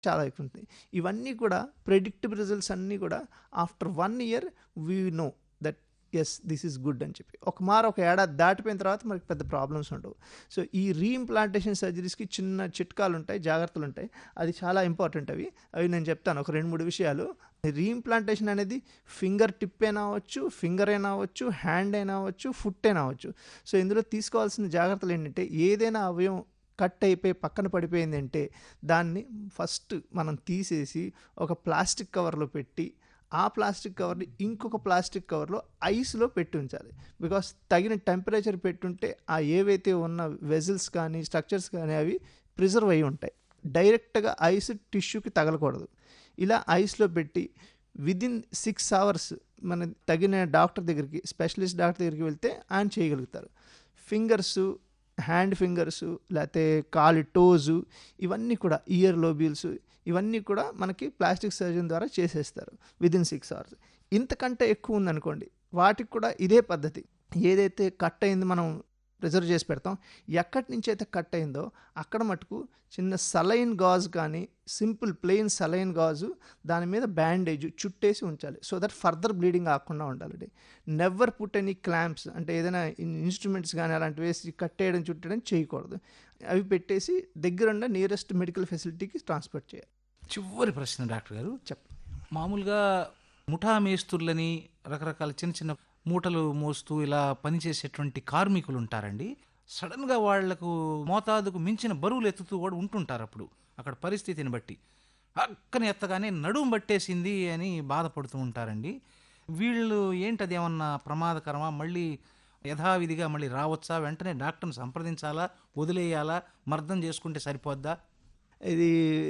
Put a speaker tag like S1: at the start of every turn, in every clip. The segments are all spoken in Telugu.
S1: చాలా ఎక్కువ ఉంటుంది ఇవన్నీ కూడా ప్రెడిక్టబుల్ రిజల్ట్స్ అన్నీ కూడా after one year we know that yes this is good అని చెప్పి ఒక మార ఒక ఏడాది దాటిపోయిన తర్వాత మనకి పెద్ద ప్రాబ్లమ్స్ ఉండవు సో ఈ రీఇంప్లాంటేషన్ సర్జరీస్కి చిన్న చిట్కాలు ఉంటాయి జాగ్రత్తలు ఉంటాయి అది చాలా ఇంపార్టెంట్ అవి అవి నేను చెప్తాను ఒక రెండు మూడు విషయాలు రీఇంప్లాంటేషన్ అనేది ఫింగర్ టిప్ అయినా అవ్వచ్చు ఫింగర్ అయినా అవ్వచ్చు హ్యాండ్ అయినా అవ్వచ్చు ఫుట్ అయినా అవ్వచ్చు సో ఇందులో తీసుకోవాల్సిన జాగ్రత్తలు ఏంటంటే ఏదైనా అవయవం కట్ అయిపోయి పక్కన పడిపోయింది అంటే దాన్ని ఫస్ట్ మనం తీసేసి ఒక ప్లాస్టిక్ కవర్లో పెట్టి ఆ ప్లాస్టిక్ కవర్ని ఇంకొక ప్లాస్టిక్ కవర్లో ఐస్లో పెట్టి ఉంచాలి బికాస్ తగిన టెంపరేచర్ పెట్టుంటే ఆ ఏవైతే ఉన్న వెజిల్స్ కానీ స్ట్రక్చర్స్ కానీ అవి ప్రిజర్వ్ అయి ఉంటాయి డైరెక్ట్గా ఐస్ టిష్యూకి తగలకూడదు ఇలా ఐస్లో పెట్టి విదిన్ సిక్స్ అవర్స్ మన తగిన డాక్టర్ దగ్గరికి స్పెషలిస్ట్ డాక్టర్ దగ్గరికి వెళ్తే ఆయన చేయగలుగుతారు ఫింగర్స్ హ్యాండ్ ఫింగర్స్ లేకపోతే కాలి టోజు ఇవన్నీ కూడా ఇయర్ లోబ్యూల్స్ ఇవన్నీ కూడా మనకి ప్లాస్టిక్ సర్జన్ ద్వారా చేసేస్తారు విదిన్ సిక్స్ అవర్స్ ఇంతకంటే ఎక్కువ ఉందనుకోండి వాటికి కూడా ఇదే పద్ధతి ఏదైతే కట్ అయింది మనం రిజర్వ్ చేసి పెడతాం ఎక్కడి నుంచి అయితే కట్ అయిందో అక్కడ మటుకు చిన్న సలైన్ గాజు కానీ సింపుల్ ప్లెయిన్ సలైన్ గాజు దాని మీద బ్యాండేజ్ చుట్టేసి ఉంచాలి సో దట్ ఫర్దర్ బ్లీడింగ్ ఆకుండా ఉండాలండి నెవర్ పుట్ ఎనీ క్లాంప్స్ అంటే ఏదైనా ఇన్స్ట్రుమెంట్స్ కానీ అలాంటివి వేసి కట్టేయడం చుట్టడం చేయకూడదు అవి పెట్టేసి దగ్గరున్న నియరెస్ట్ మెడికల్ ఫెసిలిటీకి ట్రాన్స్పోర్ట్ చేయాలి
S2: చివరి ప్రశ్న డాక్టర్ గారు
S1: చెప్
S2: మామూలుగా ముఠా మేస్తుర్లని రకరకాల చిన్న చిన్న మూటలు మోస్తూ ఇలా పనిచేసేటువంటి కార్మికులు ఉంటారండి సడన్గా వాళ్లకు మోతాదుకు మించిన బరువులు ఎత్తుతూ కూడా ఉంటుంటారు అప్పుడు అక్కడ పరిస్థితిని బట్టి అక్కని ఎత్తగానే నడుము పట్టేసింది అని బాధపడుతూ ఉంటారండి వీళ్ళు ఏంటి అది ఏమన్నా ప్రమాదకరమా మళ్ళీ యథావిధిగా మళ్ళీ రావచ్చా వెంటనే డాక్టర్ని సంప్రదించాలా వదిలేయాలా మర్దం చేసుకుంటే సరిపోద్దా
S1: ఇది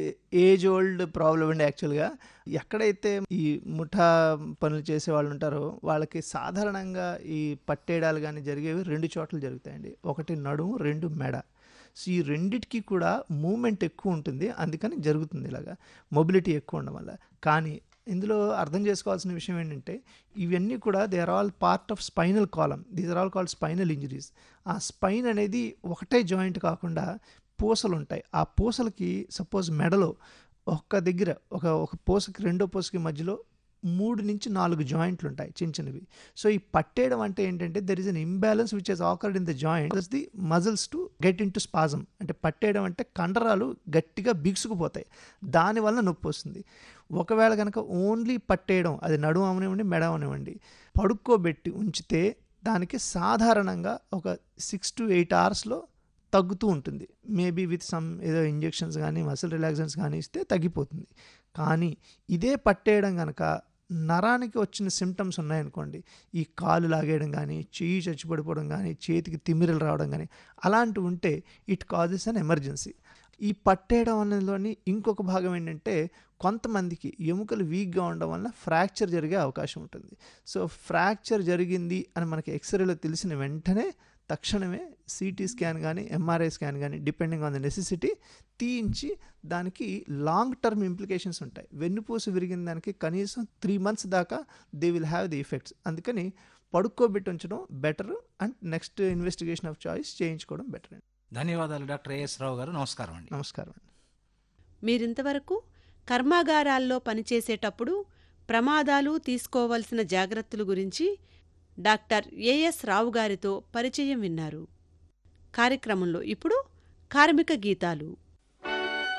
S1: ఏజ్ ఓల్డ్ ప్రాబ్లం అండి యాక్చువల్గా ఎక్కడైతే ఈ ముఠా పనులు చేసే వాళ్ళు ఉంటారో వాళ్ళకి సాధారణంగా ఈ పట్టేయడాలు కానీ జరిగేవి రెండు చోట్ల జరుగుతాయండి ఒకటి నడుము రెండు మెడ సో ఈ రెండిటికి కూడా మూమెంట్ ఎక్కువ ఉంటుంది అందుకని జరుగుతుంది ఇలాగా మొబిలిటీ ఎక్కువ ఉండడం వల్ల కానీ ఇందులో అర్థం చేసుకోవాల్సిన విషయం ఏంటంటే ఇవన్నీ కూడా they are all part of spinal column these are all called spinal injuries ఆ స్పైన్ అనేది ఒకటే జాయింట్ కాకుండా పూసలు ఉంటాయి ఆ పూసలకి సపోజ్ మెడలో ఒక్క దగ్గర ఒక ఒక పూసకి రెండో పూసకి మధ్యలో మూడు నుంచి నాలుగు జాయింట్లు ఉంటాయి చిన్న చిన్నవి సో ఈ పట్టేయడం అంటే ఏంటంటే there is an imbalance which has occurred in the joint the muscles to get into spasm అంటే పట్టేయడం అంటే కండరాలు గట్టిగా బిగుసుకుపోతాయి దానివల్ల నొప్పి వస్తుంది ఒకవేళ కనుక ఓన్లీ పట్టేయడం అది నడుము అవనివ్వండి మెడ అవనివ్వండి పడుకోబెట్టి ఉంచితే దానికి సాధారణంగా ఒక సిక్స్ టు ఎయిట్ అవర్స్లో తగ్గుతూ ఉంటుంది మేబీ విత్ సమ్ ఏదో ఇంజెక్షన్స్ కానీ మసిల్ రిలాక్సెన్స్ కానీ ఇస్తే తగ్గిపోతుంది కానీ ఇదే పట్టేయడం కనుక నరానికి వచ్చిన సిమ్టమ్స్ ఉన్నాయనుకోండి ఈ కాలు లాగేయడం కానీ చెయ్యి చచ్చిపడిపోవడం కానీ చేతికి తిమ్మిరలు రావడం కానీ అలాంటివి ఉంటే ఇట్ కాజెస్ అన్ ఎమర్జెన్సీ ఈ పట్టేయడం అనేలోని ఇంకొక భాగం ఏంటంటే కొంతమందికి ఎముకలు వీక్గా ఉండడం వల్ల ఫ్రాక్చర్ జరిగే అవకాశం ఉంటుంది సో ఫ్రాక్చర్ జరిగింది అని మనకి ఎక్స్రేలో తెలిసిన వెంటనే తక్షణమే సిటీ స్కాన్ కానీ ఎంఆర్ఐ స్కాన్ కానీ డిపెండింగ్ ఆన్ ద నెసెసిటీ తీయించి దానికి లాంగ్ టర్మ్ ఇంప్లికేషన్స్ ఉంటాయి వెన్నుపూస విరిగిన దానికి కనీసం త్రీ మంత్స్ దాకా they will have the effects అందుకని పడుకోబెట్టి ఉంచడం better and next investigation of choice చేయించుకోవడం బెటర్ అండి
S2: ధన్యవాదాలు డాక్టర్ ఏఎస్ రావు గారు నమస్కారం అండి
S1: నమస్కారం అండి
S3: మీరింతవరకు కర్మాగారాల్లో పనిచేసేటప్పుడు ప్రమాదాలు తీసుకోవలసిన జాగ్రత్తల గురించి డాక్టర్ ఏఎస్ రావు గారితో పరిచయం విన్నారు కార్యక్రమంలో ఇప్పుడు కార్మిక గీతాలు